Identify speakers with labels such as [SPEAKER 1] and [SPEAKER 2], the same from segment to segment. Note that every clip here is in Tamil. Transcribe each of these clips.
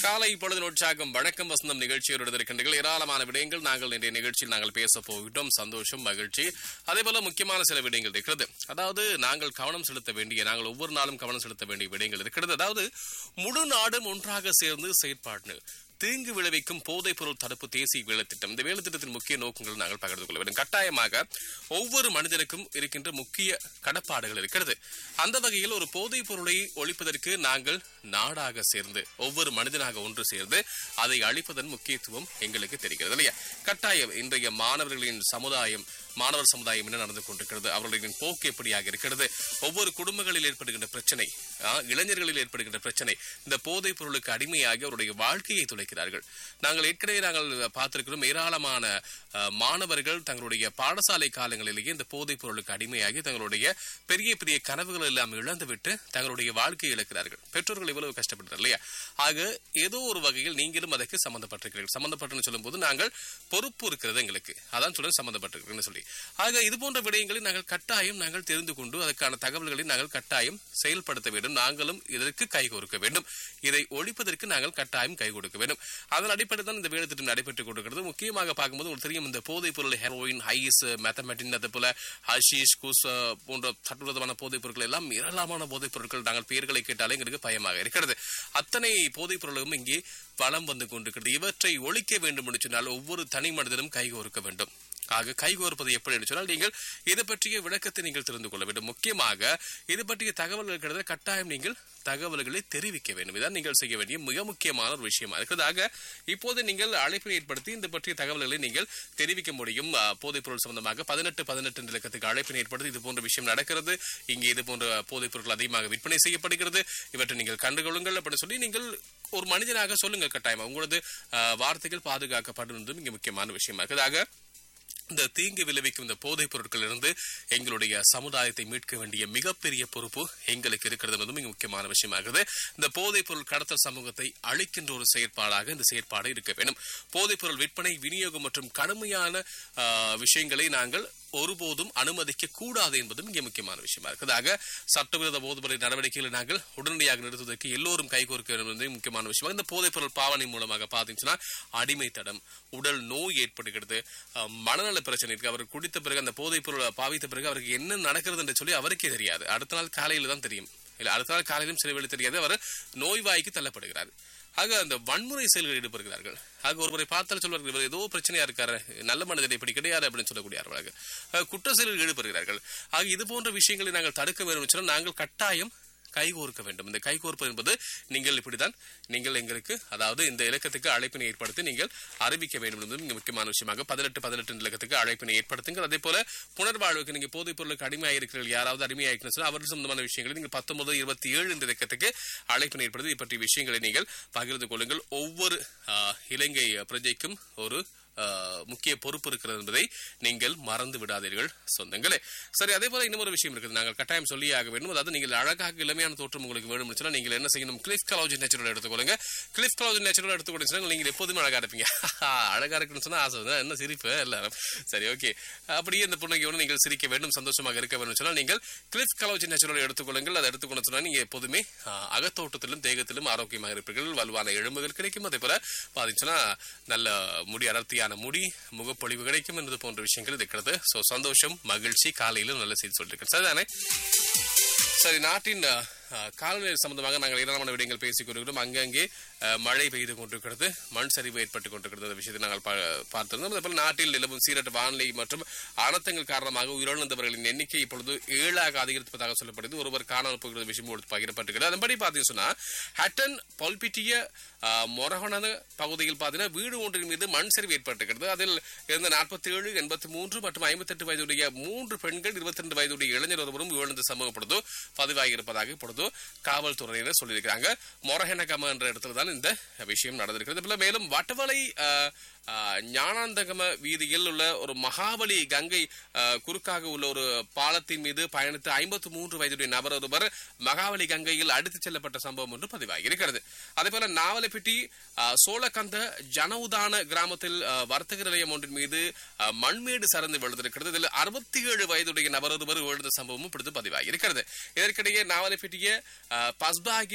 [SPEAKER 1] காலை பொழுது உற்சாகம் வணக்கம் வசந்தம் நிகழ்ச்சியோடு இருக்கின்றீர்கள் ஏராளமான விடயங்கள் நாங்கள் இன்றைய நிகழ்ச்சியில் நாங்கள் பேச போகிட்டோம் சந்தோஷம் மகிழ்ச்சி அதே போல முக்கியமான சில விடயங்கள் இருக்கிறது அதாவது நாங்கள் கவனம் செலுத்த வேண்டிய நாங்கள் ஒவ்வொரு நாளும் கவனம் செலுத்த வேண்டிய விடயங்கள் இருக்கிறது அதாவது முழு நாடும் ஒன்றாக சேர்ந்து செயற்பாடு தீங்கு விளைவிக்கும் போதைப் பொருள் தடுப்பு தேசிய வேலைத்திட்டம் இந்த வேலைத்திட்டத்தின் முக்கிய நோக்கங்கள் நாங்கள் பகிர்ந்து கொள்ள வேண்டும் கட்டாயமாக ஒவ்வொரு மனிதனுக்கும் இருக்கின்ற முக்கிய கடப்பாடுகள் இருக்கிறது அந்த வகையில் ஒரு போதைப் பொருளை ஒழிப்பதற்கு நாங்கள் நாடாக சேர்ந்து ஒவ்வொரு மனிதனாக ஒன்று சேர்ந்து அதை அழிப்பதன் முக்கியத்துவம் எங்களுக்கு தெரிகிறது இல்லையா கட்டாயம் இன்றைய மாணவர்களின் சமுதாயம் மாணவர் சமுதாயம் என்ன நடந்து கொண்டிருக்கிறது அவர்களின் போக்கு எப்படியாக இருக்கிறது ஒவ்வொரு குடும்பங்களில் ஏற்படுகின்ற பிரச்சனை ஆ, இளைஞர்களில் ஏற்படுகின்ற பிரச்சனை இந்த போதைப் பொருளுக்கு அடிமையாகி அவருடைய வாழ்க்கையை துளைக்கிறார்கள் நாங்கள் ஏற்கனவே நாங்கள் பார்த்திருக்கிறோம் ஏராளமான ஆ, மாணவர்கள் தங்களுடைய பாடசாலை காலங்களிலேயே இந்த போதைப் பொருளுக்கு அடிமையாகி தங்களுடைய பெரிய பெரிய கனவுகள் எல்லாம் இழந்துவிட்டு தங்களுடைய வாழ்க்கையை இழக்கிறார்கள் பெற்றோர்கள் இவ்வளவு கஷ்டப்படுறார் இல்லையா ஆக ஏதோ ஒரு வகையில் நீங்களும் அதற்கு சம்பந்தப்பட்டிருக்கிறீர்கள் சம்பந்தப்பட்டுன்னு சொல்லும்போது நாங்கள் பொறுப்பு இருக்கிறது எங்களுக்கு அதான் சொல்ல சம்பந்தப்பட்டிருக்கிறேன்னு சொல்லி ஆக இது போன்ற விடயங்களை நாங்கள் கட்டாயம் நாங்கள் தெரிந்து கொண்டு அதற்கான தகவல்களை நாங்கள் கட்டாயம் செயல்படுத்த வேண்டும் நாங்களும் இதற்கு கை கொடுக்க வேண்டும் இதை ஒழிப்பதற்கு நாங்கள் கட்டாயம் கை கொடுக்க வேண்டும் அதன் அடிப்படையில் தான் இந்த வேலை திட்டம் நடைபெற்றுக் கொண்டிருக்கிறது முக்கியமாக பார்க்கும்போது உங்களுக்கு தெரியும் இந்த போதைப் பொருள் ஹெரோயின் ஹைஸ் மெத்தமெட்டின் அதே போல ஹஷீஷ் குஸ் அஹ், போன்ற சட்டவிரோதமான போதைப் பொருட்கள் எல்லாம் ஏராளமான போதைப் பொருட்கள் நாங்கள் பெயர்களை கேட்டாலே எங்களுக்கு பயமாக இருக்கிறது அத்தனை போதைப் பொருளும் இங்கே வளம் வந்து கொண்டிருக்கிறது இவற்றை ஒழிக்க வேண்டும் என்று சொன்னால் ஒவ்வொரு தனி மனிதனும் கைகோர்க்க வேண்டும் ஆக கைகோர்ப்பது எப்படி என்று சொன்னால் நீங்கள் இது பற்றிய விளக்கத்தை நீங்கள் தெரிந்து கொள்ள வேண்டும் முக்கியமாக இது பற்றிய தகவல்கள் கிடையாது கட்டாயம் நீங்கள் தகவல்களை தெரிவிக்க வேண்டும் இதான் நீங்கள் செய்ய வேண்டிய மிக முக்கியமான ஒரு விஷயமா இருக்கிறது ஆக இப்போது நீங்கள் அழைப்பினை ஏற்படுத்தி இந்த பற்றிய தகவல்களை நீங்கள் தெரிவிக்க முடியும் அஹ், போதைப் பொருள் சம்பந்தமாக பதினெட்டு பதினெட்டு இலக்கத்துக்கு அழைப்பினை ஏற்படுத்தி இது போன்ற விஷயம் நடக்கிறது இங்கே இது போன்ற போதைப் பொருட்கள் அதிகமாக விற்பனை செய்யப்படுகிறது இவற்றை நீங்கள் கண்டுகொள்ளுங்கள் அப்படின்னு சொல்லி நீங்கள் ஒரு மனிதனாக சொல்லுங்கள் கட்டாயமா உங்களது அஹ், வார்த்தைகள் பாதுகாக்கப்படுவதும் இங்கே முக்கியமான விஷயமா இருக்குது ஆக இந்த தீங்கு விளைவிக்கும் இந்த போதைப் பொருட்களிலிருந்து எங்களுடைய சமுதாயத்தை மீட்க வேண்டிய மிகப்பெரிய பொறுப்பு எங்களுக்கு இருக்கிறது என்பதும் மிக முக்கியமான விஷயமாகிறது இந்த போதைப் பொருள் கடத்தல் சமூகத்தை அழிக்கின்ற ஒரு செயற்பாடாக இந்த செயற்பாடு இருக்க வேண்டும் போதைப் பொருள் விற்பனை விநியோகம் மற்றும் கடுமையான ஆ, விஷயங்களை நாங்கள் ஒருபோதும் அனுமதிக்க கூடாது என்பதும் இங்கே முக்கியமான விஷயமா இருக்குது ஆக சட்டவிரோத போதைப்பொருள் நடவடிக்கைகளை நாங்கள் உடனடியாக நிறுத்துவதற்கு எல்லோரும் கைகோர்க்க வேண்டும் என்பது முக்கியமான விஷயம் இந்த போதைப் பொருள் பாவனை மூலமாக பார்த்தீங்கன்னா அடிமை தடம் உடல் நோய் ஏற்படுகிறது அஹ், மனநல பிரச்சனை இருக்கு அவர் குடித்த பிறகு அந்த போதைப் பொருளை பாவித்த பிறகு அவருக்கு என்ன நடக்கிறது என்று சொல்லி அவருக்கே தெரியாது அடுத்த நாள் காலையில தான் தெரியும் இல்ல அடுத்த நாள் காலையிலும் சில வேளை தெரியாது அவர் நோய்வாய்க்கு தள்ளப்படுகிறார் ஆக அந்த வன்முறை செயல்களில் ஈடுபடுகிறார்கள் ஆக ஒருவரை பார்த்தால் சொல்வார்கள் இவர் ஏதோ பிரச்சனையா இருக்காரு நல்ல மனிதர் இப்படி கிடையாது அப்படின்னு சொல்லக்கூடியார்கள் ஆக குற்ற செயலில் ஈடுபடுகிறார்கள் ஆக இது போன்ற விஷயங்களை நாங்கள் தடுக்க வேண்டும் என்று சொன்னால் நாங்கள் கட்டாயம் கைகோர்க்க வேண்டும் இந்த கைகோர்ப்பு என்பது நீங்கள் இப்படிதான் நீங்கள் எங்களுக்கு அதாவது இந்த இலக்கத்துக்கு அழைப்பினை ஏற்படுத்தி நீங்கள் அறிவிக்க வேண்டும் என்பது மிக முக்கியமான விஷயமாக பதினெட்டு பதினெட்டு இலக்கத்துக்கு அழைப்பினை ஏற்படுத்துங்கள் அதே போல புனர்வாழ்வுக்கு நீங்க போதைப் பொருளுக்கு அடிமையாயிருக்கிறீர்கள் யாராவது அடிமையாயிருக்கணும் சொன்னா அவர்கள் சம்பந்தமான விஷயங்களை நீங்கள் பத்தொன்பது இருபத்தி ஏழு இந்த இலக்கத்துக்கு அழைப்பினை ஏற்படுத்தி இது பற்றிய விஷயங்களை நீங்கள் பகிர்ந்து கொள்ளுங்கள் ஒவ்வொரு ஆ, இலங்கை பிரஜைக்கும் ஒரு ஆஹ், முக்கிய பொறுப்பு இருக்கிறது என்பதை நீங்கள் மறந்து விடாதீர்கள் சொந்தங்களே சரி அதே போல இன்னொரு விஷயம் இருக்குது நாங்கள் கட்டாயம் சொல்லியே ஆக வேண்டும் அதாவது நீங்கள் அழகாக இளமையான தோற்றம் உங்களுக்கு வேணும் சொன்னா நீங்கள் என்ன செய்யணும் கிளிஃப் கலாஜி நேச்சுரல் எடுத்துக்கொள்ளுங்க கிளிஃப் கலாஜி நேச்சுரல் எடுத்துக்கொண்டு நீங்கள் எப்போதுமே அழகா இருப்பீங்க அழகா இருக்குன்னு சொன்னா ஆசை தான். என்ன சிரிப்பு எல்லாரும் சரி ஓகே அப்படியே இந்த புன்னகையோடு நீங்கள் சிரிக்க வேண்டும் சந்தோஷமாக இருக்க வேண்டும் சொன்னால் நீங்கள் கிளிஃப் கலாஜி நேச்சுரல் எடுத்துக்கொள்ளுங்கள் அதை எடுத்துக்கொண்டு சொன்னா நீங்க எப்போதுமே ஆஹ், அகத்தோட்டத்திலும் தேகத்திலும் ஆரோக்கியமாக இருப்பீர்கள் வலுவான எலும்புகள் கிடைக்கும் அதே போல பாத்தீங்கன்னா நல்ல முடி அடர்த்தியான முடி முகப்பொழிவு கிடைக்கும் என்பது போன்ற விஷயங்கள் இருக்கிறது சோ சந்தோஷம் மகிழ்ச்சி காலையிலும் நல்ல செய்தி சொல்லிருக்கேன் சரிதானே சரி நாட்டின் அஹ், அஹ், காலநிலை சம்பந்தமாக நாங்கள் ஏராளமான விடயங்கள் பேசிக் கொண்டிருக்கிறோம் அங்கங்கே அஹ், மழை பெய்து கொண்டிருக்கிறது மண் சரிவு ஏற்பட்டுக் கொண்டிருக்கிறது அந்த விஷயத்தை நாங்கள் பா- பார்த்திருந்தோம் அதேபோல் நாட்டில் நிலவும் சீரற்ற வானிலை மற்றும் அனர்த்தங்கள் காரணமாக உயிரிழந்தவர்களின் எண்ணிக்கை இப்பொழுது ஏழாக அதிகரிப்பதாக சொல்லப்படுது ஒருவர் காணாமல் போகிறது விஷயம் கொடுத்து பகிரப்பட்டிருக்கிறது அதன்படி பார்த்தீங்கன்னா சொன்னா ஹட்டன் பொல்பிட்டிய அஹ், மொரகொனத பகுதியில் பார்த்தீங்கன்னா வீடு ஒன்றின் மீது மண் சரிவு ஏற்பட்டிருக்கிறது அதில் இருந்த நாற்பத்தி ஏழு எண்பத்தி மூன்று மற்றும் ஐம்பத்தெட்டு வயதுடைய மூன்று பெண்கள் இருபத்தி ரெண்டு வயதுடைய இளைஞர் ஒருவரும் இழந்த சம்பவம் பொழுது பதிவாகி இருப்பதாக இப்பொழுது காவல்துறையினர் சொல்லியிருக்கிறாங்க மொரஹெனகம என்ற இடத்துல தான் இந்த விஷயம் நடந்திருக்கிறது இதுல மேலும் வட்டவளை அஹ், அஹ், ஞானாந்தகம வீதியில் உள்ள ஒரு மகாபலி கங்கை அஹ், குறுக்காக உள்ள ஒரு பாலத்தின் மீது பயணித்த ஐம்பத்தி மூன்று வயதுடைய நபர் ஒருவர் மகாபலி கங்கையில் அடித்துச் செல்லப்பட்ட சம்பவம் ஒன்று பதிவாகி இருக்கிறது அதே போல நாவலப்பிட்டி அஹ், சோழகந்த ஜனவுதான கிராமத்தில் அஹ், வர்த்தக நிலையம் ஒன்றின் மீது அஹ், மண்மேடு சரந்து விழுந்திருக்கிறது இதில் அறுபத்தி ஏழு வயதுடைய நபர் ஒருவர் விழுந்த சம்பவமும் இப்பொழுது பதிவாகி இருக்கிறது இதற்கிடையே நாவலப்பிட்டிய அஹ், பஸ்பாகி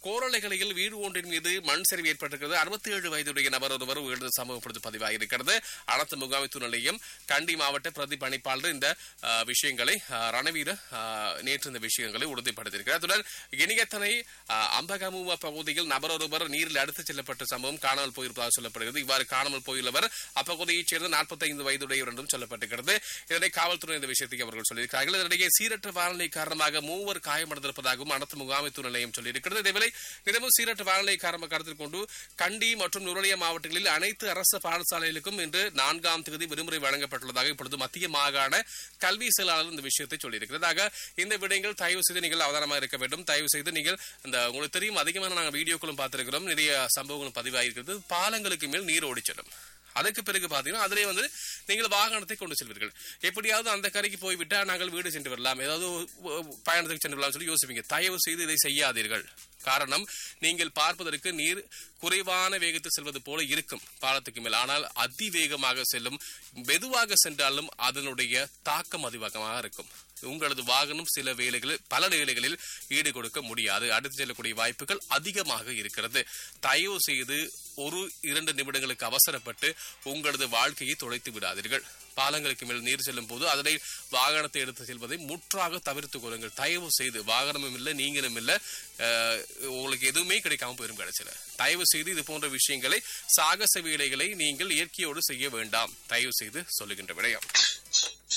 [SPEAKER 1] கோரளைகளில் வீடு ஒன்றின் மீது மண் சரிவு ஏற்பட்டிருக்கிறது அறுபத்தி ஏழு வயதுடைய நபர் ஒருவர் உயிரிழந்த சம்பவம் இப்பொழுது பதிவாகியிருக்கிறது அனைத்து முகாமைத்துவ நிலையம் கண்டி மாவட்ட பிரதி பணிப்பாளர் இந்த அஹ், விஷயங்களை அஹ், ரணவீர அஹ், நேற்று இந்த விஷயங்களை உறுதிப்படுத்தியிருக்கிறார் அத்துடன் இனிகத்தனை அஹ், அம்பகமுவ பகுதியில் நபர் ஒருவர் நீரில் அடுத்துச் செல்லப்பட்ட சம்பவம் காணாமல் போயிருப்பதாக சொல்லப்படுகிறது இவ்வாறு காணாமல் போயுள்ளவர் அப்பகுதியைச் சேர்ந்த 45 வயதுடையவர் என்றும் சொல்லப்பட்டிருக்கிறது இதனை காவல்துறை இந்த விஷயத்தை அவர்கள் சொல்லியிருக்கிறார்கள் இதனிடையே சீரற்ற வானிலை காரணமாக மூவர் காயமடைந்திருப்பதாகவும் அனைத்து முகாமைத்துவ நிலையம் சொல்லியிருக்கிறது இதேவேளை தினமும் சீரற்ற வானிலை காரணமாக கருத்தில் கொண்டு கண்டி மற்றும் நுரலியா மாவட்டங்களில் அனைத்து அரசு பாடசாலைகளுக்கும் இன்று நான்காம் தேதி விடுமுறை வழங்கப்பட்டுள்ளதாக இப்பொழுது மத்திய மாகாண கல்வி செயலாளர் இந்த விஷயத்தை சொல்லியிருக்கிறது ஆக இந்த விடயங்கள் தயவு செய்து நீங்கள் அவதானமாக இருக்க வேண்டும் தயவு செய்து நீங்கள் இந்த உங்களுக்கு தெரியும் அதிகமான நாங்கள் வீடியோக்களும் பார்த்திருக்கிறோம் நிறைய சம்பவங்களும் பதிவாகியிருக்கிறது பாலங்களுக்கு மேல் நீர் ஓடிச்செல்லும் அதுக்கு பிறகு பாத்தீங்கன்னா அதிலே வந்து நீங்கள் வாகனத்தை கொண்டு செல்வீர்கள் எப்படியாவது அந்த கரைக்கு போய்விட்டா நாங்கள் வீடு சென்று வரலாம் ஏதாவது ஒ- பயணத்துக்கு சென்று வரலாம் சொல்லி யோசிப்பீங்க தயவு செய்து இதை செய்யாதீர்கள் காரணம் நீங்கள் பார்ப்பதற்கு நீர் குறைவான வேகத்தில் செல்வது போல இருக்கும் பாலத்துக்கு மேல் ஆனால் அதிவேகமாக செல்லும் மெதுவாக சென்றாலும் அதனுடைய தாக்கம் அதிவேகமாக இருக்கும் உங்களது வாகனம் சில வேளைகளில் பல வேளைகளில் ஈடு கொடுக்க முடியாது அடுத்து செல்லக்கூடிய வாய்ப்புகள் அதிகமாக இருக்கிறது தயவு செய்து ஒரு இரண்டு நிமிடங்களுக்கு அவசரப்பட்டு உங்களது வாழ்க்கையை தொலைத்து விடாதீர்கள் பாலங்களுக்கு மேல் நீர் செல்லும் போது அதனை வாகனத்தை எடுத்து செல்வதை முற்றாக தவிர்த்துக் கொள்ளுங்கள் தயவு செய்து வாகனமும் இல்லை நீங்களும் இல்லை அஹ், உங்களுக்கு எதுவுமே கிடைக்காம போயிரும் கிடைச்சல தயவு செய்து இது போன்ற விஷயங்களை சாகச வேலைகளை நீங்கள் இயற்கையோடு செய்ய வேண்டாம் தயவு செய்து சொல்லுகின்ற விடயம்